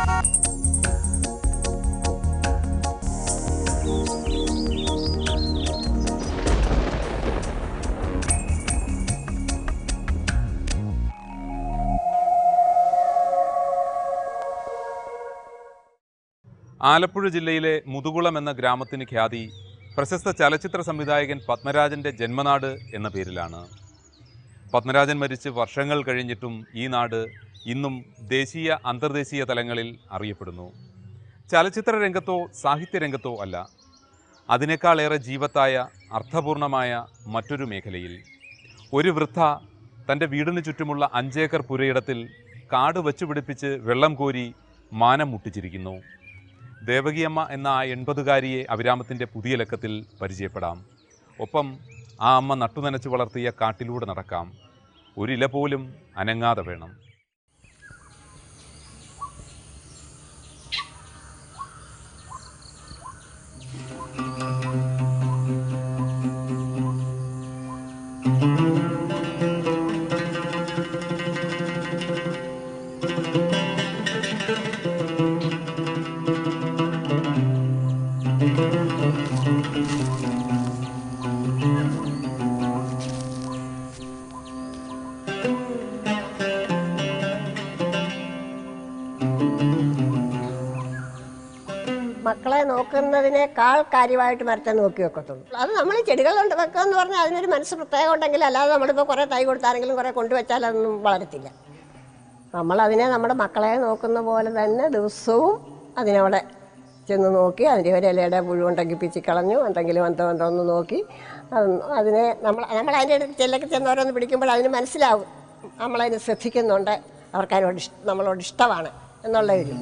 ആലപ്പുഴ ജില്ലയിലെ മുതുകുളം എന്ന ഗ്രാമത്തിന് ഖ്യാതി പ്രശസ്ത ചലച്ചിത്ര സംവിധായകൻ പത്മരാജൻ്റെ ജന്മനാട് എന്ന പേരിലാണ് പത്മരാജൻ മരിച്ച് വർഷങ്ങൾ കഴിഞ്ഞിട്ടും ഈ നാട് ഇന്നും ദേശീയ അന്തർദേശീയ തലങ്ങളിൽ അറിയപ്പെടുന്നു ചലച്ചിത്ര രംഗത്തോ സാഹിത്യ രംഗത്തോ അല്ല അതിനേക്കാളേറെ ജീവത്തായ അർത്ഥപൂർണമായ മറ്റൊരു മേഖലയിൽ ഒരു വൃദ്ധ തൻ്റെ വീടിന് ചുറ്റുമുള്ള അഞ്ചേക്കർ പുരയിടത്തിൽ കാട് വച്ചുപിടിപ്പിച്ച് വെള്ളം കോരി മാനം മുട്ടിച്ചിരിക്കുന്നു ദേവകിയമ്മ എന്ന ആ എൺപതുകാരിയെ അവിരാമത്തിൻ്റെ പുതിയ ലക്കത്തിൽ പരിചയപ്പെടാം ഒപ്പം ആ അമ്മ നട്ടുനനച്ച് വളർത്തിയ കാട്ടിലൂടെ നടക്കാം ഒരില പോലും അനങ്ങാതെ വേണം മക്കളെ നോക്കുന്നതിനേക്കാൾ കാര്യമായിട്ട് മരത്തെ നോക്കി വെക്കത്തുള്ളൂ അത് നമ്മൾ ചെടികൾ കൊണ്ട് വെക്കുക എന്ന് പറഞ്ഞാൽ അതിനൊരു മനസ്സ് പ്രത്യേകം ഉണ്ടെങ്കിൽ അല്ലാതെ നമ്മളിപ്പോൾ കുറേ തൈ കൊടുത്താണെങ്കിലും കുറേ കൊണ്ടുവച്ചാൽ അതൊന്നും വളരത്തില്ല നമ്മളതിനെ നമ്മുടെ മക്കളെ നോക്കുന്ന പോലെ തന്നെ ദിവസവും അതിനവിടെ ചെന്ന് നോക്കി അതിൻ്റെ ഒരു ഇലയുടെ പുഴുവുണ്ടെങ്കിൽ പിച്ചി കളഞ്ഞു എന്തെങ്കിലും എന്തോ എന്തോ ഒന്ന് നോക്കി അത് അതിനെ നമ്മൾ നമ്മൾ അതിൻ്റെ അടുത്ത് ചെല്ലൊക്കെ ചെന്ന് ഓരോന്ന് പിടിക്കുമ്പോൾ അതിന് മനസ്സിലാവും നമ്മളതിന് ശ്രദ്ധിക്കുന്നുണ്ട് അവർക്ക് അതിനോട് ഇഷ് നമ്മളോട് ഇഷ്ടമാണ് എന്നുള്ള ഒരു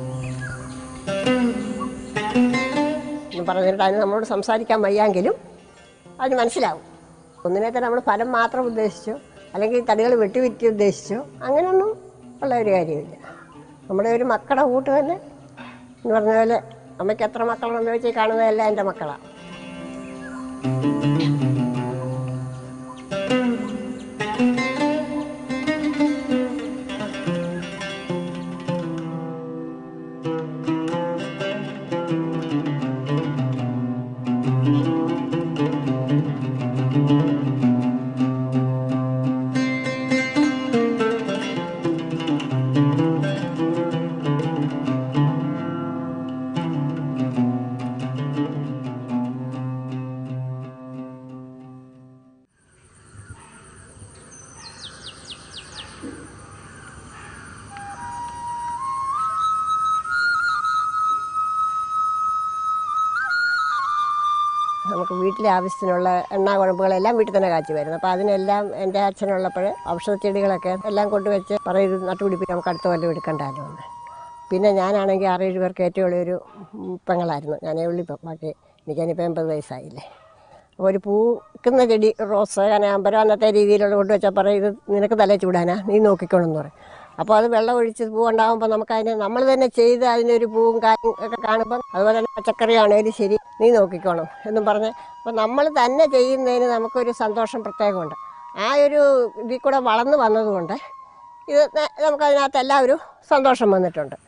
എന്ന് പറഞ്ഞിട്ട് അതിന് നമ്മളോട് സംസാരിക്കാൻ വയ്യെങ്കിലും അതിന് മനസ്സിലാവും ഒന്നിനെ തന്നെ നമ്മൾ ഫലം മാത്രം ഉദ്ദേശിച്ചോ അല്ലെങ്കിൽ തടികൾ വെട്ടിവിറ്റ് ഉദ്ദേശിച്ചോ അങ്ങനെയൊന്നും ഉള്ള ഒരു കാര്യമില്ല നമ്മുടെ ഒരു മക്കളുടെ കൂട്ട് തന്നെ എന്ന് പറഞ്ഞ പോലെ അമ്മയ്ക്ക് എത്ര മക്കളുണ്ടെന്ന് വെച്ച് കാണുന്നതെല്ലാം എൻ്റെ മക്കളാണ് നമുക്ക് വീട്ടിലെ ആവശ്യത്തിനുള്ള എണ്ണ കുഴമ്പുകളെല്ലാം വീട്ടിൽ തന്നെ കാച്ചി വരുന്നത് അപ്പോൾ അതിനെല്ലാം എൻ്റെ അച്ഛനുള്ളപ്പോൾ ഔഷധ ചെടികളൊക്കെ എല്ലാം കൊണ്ടുവച്ച് പറയും ഇത് നട്ടുപിടിപ്പിച്ച് നമുക്ക് അടുത്ത കൊല്ലം എടുക്കണ്ടല്ലോ എന്ന് പിന്നെ ഞാനാണെങ്കിൽ ആറേഴ് പേർക്ക് ഏറ്റവും ഉള്ള ഒരു പെങ്ങളായിരുന്നു ഞാനേ ഉള്ളി ബാക്കി എനിക്കതിനിപ്പോൾ എൺപത് വയസ്സായില്ലേ അപ്പോൾ ഒരു പൂക്കുന്ന ചെടി റോസ് കനകാമ്പരം അന്നത്തെ രീതിയിലുള്ള കൊണ്ടുവച്ചാൽ പറയും ഇത് നിനക്ക് തലേ ചൂടാനാ നീ നോക്കിക്കോണം എന്ന് പറയും അപ്പോൾ അത് വെള്ളം ഒഴിച്ച് പൂ ഉണ്ടാകുമ്പോൾ നമുക്കതിനെ നമ്മൾ തന്നെ ചെയ്ത് അതിനൊരു പൂവും കായും ഒക്കെ കാണുമ്പം അതുപോലെ തന്നെ പച്ചക്കറി ആണെങ്കിലും ശരി നീ നോക്കിക്കോണം എന്നും പറഞ്ഞ് അപ്പോൾ നമ്മൾ തന്നെ ചെയ്യുന്നതിന് നമുക്കൊരു സന്തോഷം പ്രത്യേകമുണ്ട് ആ ഒരു ഇതിൽ കൂടെ വളർന്നു വന്നതുകൊണ്ട് ഇത് ന- നമുക്കതിനകത്ത് എല്ലാം ഒരു സന്തോഷം വന്നിട്ടുണ്ട്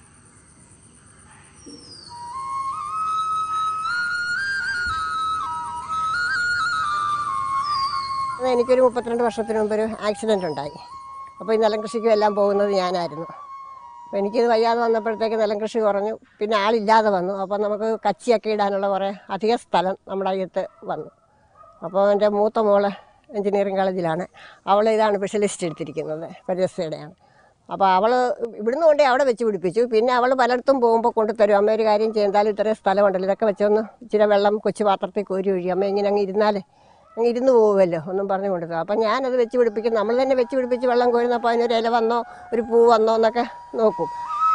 അത് എനിക്കൊരു മുപ്പത്തിരണ്ട് വർഷത്തിന് മുമ്പ് ഒരു ആക്സിഡൻ്റ് ഉണ്ടായി അപ്പോൾ ഈ നിലം കൃഷിക്കും എല്ലാം പോകുന്നത് ഞാനായിരുന്നു അപ്പോൾ എനിക്കിത് വയ്യാതെ വന്നപ്പോഴത്തേക്ക് നിലം കൃഷി കുറഞ്ഞു പിന്നെ ആളില്ലാതെ വന്നു അപ്പോൾ നമുക്ക് കച്ചിയൊക്കെ ഇടാനുള്ള കുറേ അധിക സ്ഥലം നമ്മുടെ അയ്യത്ത് വന്നു അപ്പോൾ എൻ്റെ മൂത്ത മോള് എഞ്ചിനീയറിംഗ് കോളേജിലാണ് അവൾ ഇതാണ് സ്പെഷ്യലിസ്റ്റ് എടുത്തിരിക്കുന്നത് പരിസ്ഥിതിയുടെയാണ് അപ്പോൾ അവൾ ഇവിടുന്ന് കൊണ്ടേ അവിടെ വെച്ച് പിടിപ്പിച്ചു പിന്നെ അവൾ പലയിടത്തും പോകുമ്പോൾ കൊണ്ടുതരും അമ്മ ഒരു കാര്യം ചെയ്താൽ ഇത്രയും സ്ഥലമുണ്ടല്ലോ ഇതൊക്കെ വെച്ചൊന്ന് ഇച്ചിരി വെള്ളം കൊച്ചു പാത്രത്തിൽ കോരി ഒഴി അമ്മ ഇങ്ങനെ അങ്ങ് ഇരുന്നാൽ അങ്ങ് ഇരുന്ന് പോകുമല്ലോ ഒന്നും പറഞ്ഞു കൊടുത്തു അപ്പം ഞാനത് വെച്ച് പിടിപ്പിക്കും നമ്മൾ തന്നെ വെച്ച് പിടിപ്പിച്ച് വെള്ളം കോരുന്നപ്പോൾ അതിനൊരു ഇല വന്നോ ഒരു പൂ വന്നോ എന്നൊക്കെ നോക്കും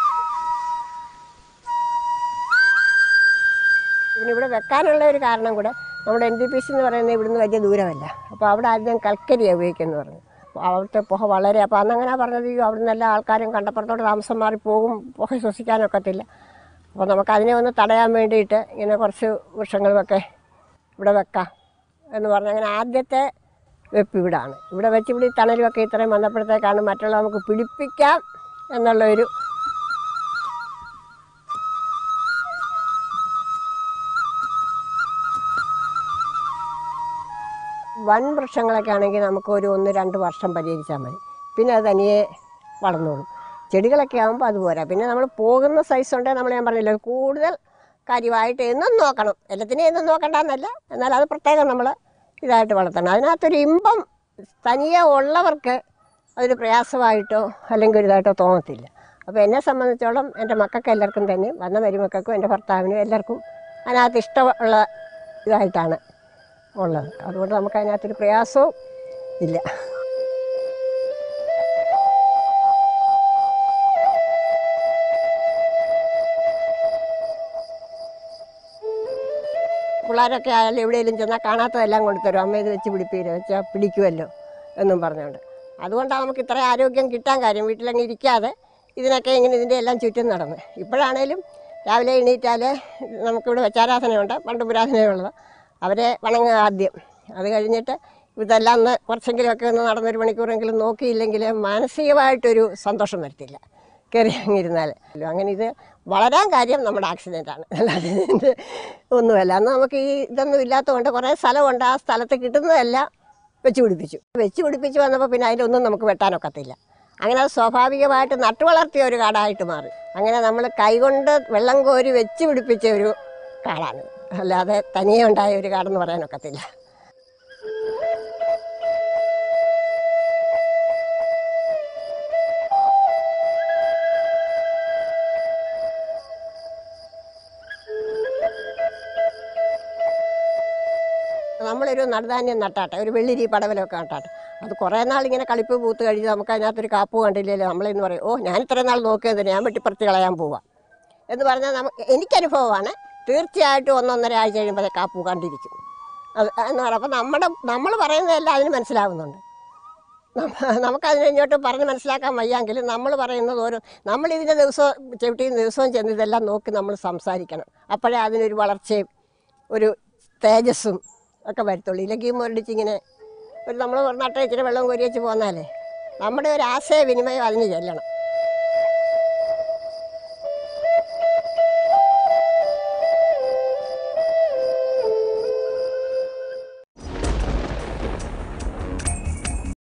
പിന്നെ ഇവിടെ വെക്കാനുള്ള ഒരു കാരണം കൂടെ നമ്മുടെ എൻ ഡി പി സി എന്ന് പറയുന്നത് ഇവിടുന്ന് വലിയ ദൂരമല്ല അപ്പോൾ അവിടെ ആദ്യം കൽക്കരിയാണ് ഉപയോഗിക്കുമെന്ന് പറഞ്ഞു അപ്പോൾ അവിടുത്തെ പുക വളരെ അപ്പോൾ അന്നങ്ങനെ പറഞ്ഞത് "അയ്യോ, അവിടുന്ന് എല്ലാ ആൾക്കാരും കണ്ടപ്പുറത്തോട്ട് താമസം മാറി പോകും പുക ശ്വസിക്കാനൊക്കത്തില്ല അപ്പോൾ നമുക്ക് അതിനെ ഒന്ന് തടയാൻ വേണ്ടിയിട്ട് ഇങ്ങനെ കുറച്ച് വൃക്ഷങ്ങളുമൊക്കെ ഇവിടെ വെക്കാം എന്ന് പറഞ്ഞ് അങ്ങനെ ആദ്യത്തെ വെപ്പ് ഇവിടാണ് ഇവിടെ വെച്ച് ഇവിടെ ഈ തണലുമൊക്കെ ഇത്രയും വന്നപ്പോഴത്തേക്കാണ് മറ്റുള്ള നമുക്ക് പിടിപ്പിക്കാം എന്നുള്ള ഒരു വൻ വൃക്ഷങ്ങളൊക്കെ ആണെങ്കിൽ നമുക്ക് ഒരു ഒന്ന് രണ്ട് വർഷം പരിഹരിച്ചാൽ മതി പിന്നെ അത് തനിയെ വളർന്നോളും ചെടികളൊക്കെ ആകുമ്പോൾ അതുപോരാ പിന്നെ നമ്മൾ പോകുന്ന സൈസ് ഉണ്ടെങ്കിൽ നമ്മൾ ഞാൻ പറഞ്ഞില്ല കൂടുതൽ കാര്യമായിട്ട് എന്നും നോക്കണം എല്ലാത്തിനെയും എന്നും നോക്കണ്ടെന്നല്ല എന്നാൽ അത് പ്രത്യേകം നമ്മൾ ഇതായിട്ട് വളർത്തണം അതിനകത്തൊരു ഇമ്പം തനിയെ ഉള്ളവർക്ക് അതൊരു പ്രയാസമായിട്ടോ അല്ലെങ്കിൽ ഒരു ഇതായിട്ടോ തോന്നത്തില്ല അപ്പോൾ എന്നെ സംബന്ധിച്ചോളം എൻ്റെ മക്കൾക്ക് എല്ലാവർക്കും തന്നെ വന്ന മരുമക്കൾക്കും എൻ്റെ ഭർത്താവിനും എല്ലാവർക്കും അതിനകത്ത് ഇഷ്ടമുള്ള ഇതായിട്ടാണ് ഉള്ളത് അതുകൊണ്ട് നമുക്ക് അതിനകത്തൊരു പ്രയാസവും ഇല്ല പിള്ളേരൊക്കെ ആയാലും എവിടെയെങ്കിലും ചെന്നാൽ കാണാത്തതെല്ലാം കൊണ്ടുതരും അമ്മ ഇത് വെച്ച് പിടിപ്പീര് വെച്ചാൽ പിടിക്കുമല്ലോ എന്നും പറഞ്ഞുകൊണ്ട് അതുകൊണ്ടാണ് നമുക്ക് ഇത്ര ആരോഗ്യം കിട്ടാൻ കാര്യം വീട്ടിലങ്ങ് ഇരിക്കാതെ ഇതിനൊക്കെ ഇങ്ങനെ ഇതിൻ്റെ എല്ലാം ചുറ്റും നടന്ന് ഇപ്പോഴാണേലും രാവിലെ എണീറ്റാൽ നമുക്കിവിടെ വെച്ചാരാധനയുണ്ട് പണ്ട് പുരാതനയുള്ളത് അവരെ വണങ്ങുക ആദ്യം അത് കഴിഞ്ഞിട്ട് ഇതെല്ലാം ഒന്ന് കുറച്ചെങ്കിലുമൊക്കെ ഒന്ന് നടന്നൊരു മണിക്കൂറെങ്കിലും നോക്കിയില്ലെങ്കിൽ മാനസികമായിട്ടൊരു സന്തോഷം വരത്തില്ല കയറി അങ്ങിരുന്നാൽ അങ്ങനെ ഇത് വളരാൻ കാര്യം നമ്മുടെ ആക്സിഡൻ്റാണ് അല്ലാതെ ഇത് ഒന്നുമല്ല അന്ന് നമുക്ക് ഈ ഇതൊന്നും ഇല്ലാത്തതുകൊണ്ട് കുറേ സ്ഥലമുണ്ട് ആ സ്ഥലത്ത് കിട്ടുന്നതെല്ലാം വെച്ച് പിടിപ്പിച്ചു വെച്ച് പിടിപ്പിച്ച് വന്നപ്പോൾ പിന്നെ അതിലൊന്നും നമുക്ക് വെട്ടാനൊക്കത്തില്ല അങ്ങനെ അത് സ്വാഭാവികമായിട്ട് നട്ടു വളർത്തിയ ഒരു കാടായിട്ട് മാറി അങ്ങനെ നമ്മൾ കൈകൊണ്ട് വെള്ളം കോരി വെച്ച് പിടിപ്പിച്ച ഒരു കാടാണ് അല്ലാതെ തനിയെ ഉണ്ടായ ഒരു കാടെന്ന് പറയാനൊക്കത്തില്ല നമ്മളൊരു നടുധാന്യം നട്ടാട്ടെ ഒരു വെള്ളിരി പടവലമൊക്കെ നട്ടാട്ടെ അത് കുറേ നാൾ ഇങ്ങനെ കളിപ്പ് പൂത്ത് കഴിഞ്ഞ് നമുക്ക് അതിനകത്തൊരു കാപ്പ് കണ്ടില്ലല്ലോ നമ്മളിന്ന് പറയും ഓ ഞാൻ ഇത്ര നാൾ നോക്കിയത് ഞാൻ വെട്ടിപ്പുറത്ത് കളയാൻ പോവാം എന്ന് പറഞ്ഞാൽ നമുക്ക് എനിക്കനുഭവമാണ് തീർച്ചയായിട്ടും ഒന്നൊന്നര ആഴ്ച കഴിയുമ്പോൾ കാപ്പു കണ്ടിരിക്കും അത് എന്ന് പറയുമ്പോൾ അപ്പോൾ നമ്മുടെ നമ്മൾ പറയുന്നതെല്ലാം അതിന് മനസ്സിലാവുന്നുണ്ട് നമ്മ- നമുക്കതിനെ ഇങ്ങോട്ട് പറഞ്ഞ് മനസ്സിലാക്കാൻ വയ്യെങ്കിലും നമ്മൾ പറയുന്നത് ഓരോ നമ്മൾ ഇതിൻ്റെ ദിവസവും ചവിട്ടിയും ദിവസവും ചെന്ന് ഇതെല്ലാം നോക്കി നമ്മൾ സംസാരിക്കണം അപ്പോഴേ അതിനൊരു വളർച്ചയും ഒരു തേജസ്സും ഒക്കെ വരത്തുള്ളൂ ഇല്ലെങ്കിൽ മുരടിച്ചിങ്ങനെ ഒരു നമ്മൾ നട്ട ഇച്ചിരി വെള്ളം കോരി വെച്ച് പോന്നാലേ നമ്മുടെ ഒരു ആശയവിനിമയം അതിന് ചെല്ലണം